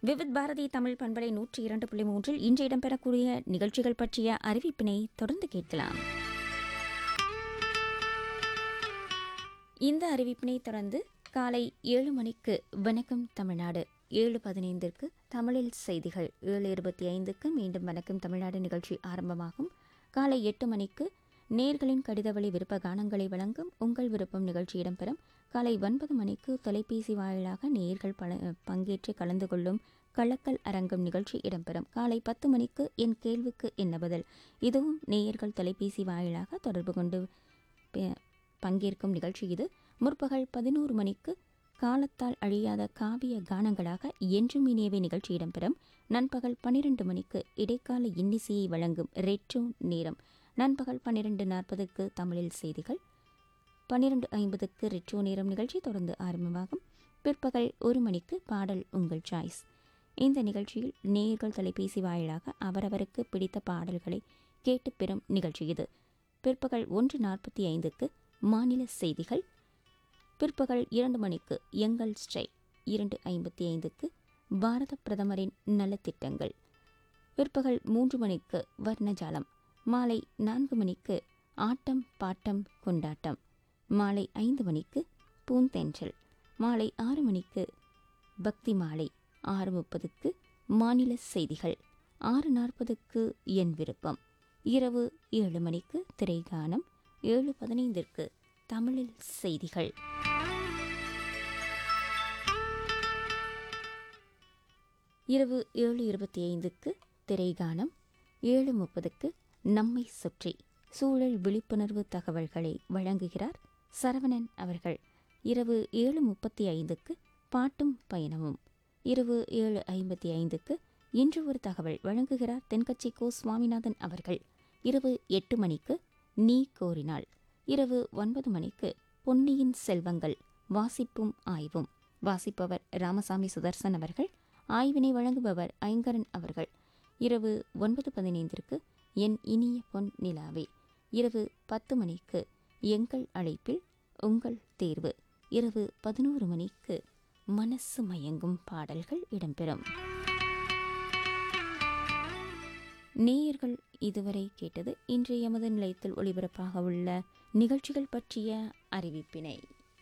விவித் பாரதி தமிழ் பண்பலை நூற்றி இரண்டு புள்ளி மூன்றில் இன்று இடம்பெறக்கூடிய நிகழ்ச்சிகள் பற்றிய அறிவிப்பினை தொடர்ந்து கேட்கலாம் இந்த அறிவிப்பினை தொடர்ந்து காலை ஏழு மணிக்கு வணக்கம் தமிழ்நாடு ஏழு பதினைந்திற்கு தமிழில் செய்திகள் ஏழு இருபத்தி ஐந்துக்கு மீண்டும் வணக்கம் தமிழ்நாடு நிகழ்ச்சி ஆரம்பமாகும் காலை எட்டு மணிக்கு நேர்களின் கடிதவழி விருப்ப கானங்களை வழங்கும் உங்கள் விருப்பம் நிகழ்ச்சி இடம்பெறும் காலை ஒன்பது மணிக்கு தொலைபேசி வாயிலாக நேர்கள் பல பங்கேற்று கலந்து கொள்ளும் கலக்கல் அரங்கம் நிகழ்ச்சி இடம்பெறும் காலை பத்து மணிக்கு என் கேள்விக்கு என்ன பதில் இதுவும் நேயர்கள் தொலைபேசி வாயிலாக தொடர்பு கொண்டு பே- பங்கேற்கும் நிகழ்ச்சி இது முற்பகல் பதினோரு மணிக்கு காலத்தால் அழியாத காவிய கானங்களாக என்றும் இனியவை நிகழ்ச்சி இடம்பெறும் நண்பகல் பன்னிரண்டு மணிக்கு இடைக்கால இன்னிசையை வழங்கும் ரெட்ரோ நேரம் நண்பகல் பன்னிரண்டு நாற்பதுக்கு தமிழில் செய்திகள் பன்னிரண்டு ஐம்பதுக்கு ரெட்ரோ நேரம் நிகழ்ச்சி தொடர்ந்து ஆரம்பமாகும் பிற்பகல் ஒரு மணிக்கு பாடல் உங்கள் சாய்ஸ் இந்த நிகழ்ச்சியில் நேர்கள் தொலைபேசி வாயிலாக அவரவருக்கு பிடித்த பாடல்களை கேட்டு பெறும் நிகழ்ச்சி இது பிற்பகல் ஒன்று நாற்பத்தி ஐந்துக்கு மாநில செய்திகள் பிற்பகல் இரண்டு மணிக்கு எங்கள் ஸ்டைல் இரண்டு ஐம்பத்தி ஐந்துக்கு பாரத பிரதமரின் நலத்திட்டங்கள் பிற்பகல் மூன்று மணிக்கு வர்ணஜாலம் மாலை நான்கு மணிக்கு ஆட்டம் பாட்டம் கொண்டாட்டம் மாலை ஐந்து மணிக்கு பூந்தென்றல் மாலை ஆறு மணிக்கு பக்தி மாலை ஆறு முப்பதுக்கு மாநில செய்திகள் ஆறு நாற்பதுக்கு என் விருப்பம் இரவு ஏழு மணிக்கு திரைகானம் ஏழு பதினைந்திற்கு தமிழில் செய்திகள் இரவு ஏழு இருபத்தி ஐந்துக்கு திரைகானம் ஏழு முப்பதுக்கு நம்மை சுற்றி சூழல் விழிப்புணர்வு தகவல்களை வழங்குகிறார் சரவணன் அவர்கள் இரவு ஏழு முப்பத்தி ஐந்துக்கு பாட்டும் பயணமும் இரவு ஏழு ஐம்பத்தி ஐந்துக்கு இன்று ஒரு தகவல் வழங்குகிறார் தென்கட்சி கோ சுவாமிநாதன் அவர்கள் இரவு எட்டு மணிக்கு நீ கோரினாள் இரவு ஒன்பது மணிக்கு பொன்னியின் செல்வங்கள் வாசிப்பும் ஆய்வும் வாசிப்பவர் ராமசாமி சுதர்சன் அவர்கள் ஆய்வினை வழங்குபவர் ஐங்கரன் அவர்கள் இரவு ஒன்பது பதினைந்திற்கு என் இனிய பொன் நிலாவே இரவு பத்து மணிக்கு எங்கள் அழைப்பில் உங்கள் தேர்வு இரவு பதினோரு மணிக்கு மனசு மயங்கும் பாடல்கள் இடம்பெறும் நேயர்கள் இதுவரை கேட்டது இன்று எமது நிலையத்தில் ஒளிபரப்பாக உள்ள நிகழ்ச்சிகள் பற்றிய அறிவிப்பினை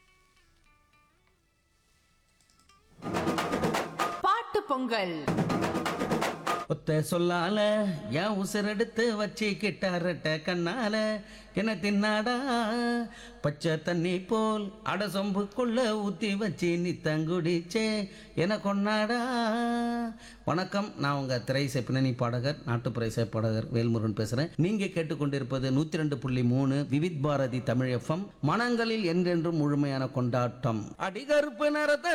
பாட்டு பொங்கல் ஒத்த சொல்லால என் உசிரெடுத்து வச்சு கிட்டாரட்ட கண்ணால என்ன தின்னாடா பச்சை தண்ணி போல் அட சொம்புக்குள்ள ஊத்தி வச்சு நீ தங்குடிச்சே என கொண்டாடா வணக்கம் நான் உங்க திரைசை பின்னணி பாடகர் நாட்டுப்புற இசை பாடகர் வேல்முருகன் பேசுறேன் நீங்க கேட்டுக்கொண்டிருப்பது நூத்தி ரெண்டு புள்ளி மூணு விவித் பாரதி தமிழ் எஃப்எம் மனங்களில் என்றென்றும் முழுமையான கொண்டாட்டம் அடிகருப்பு நிறத்தை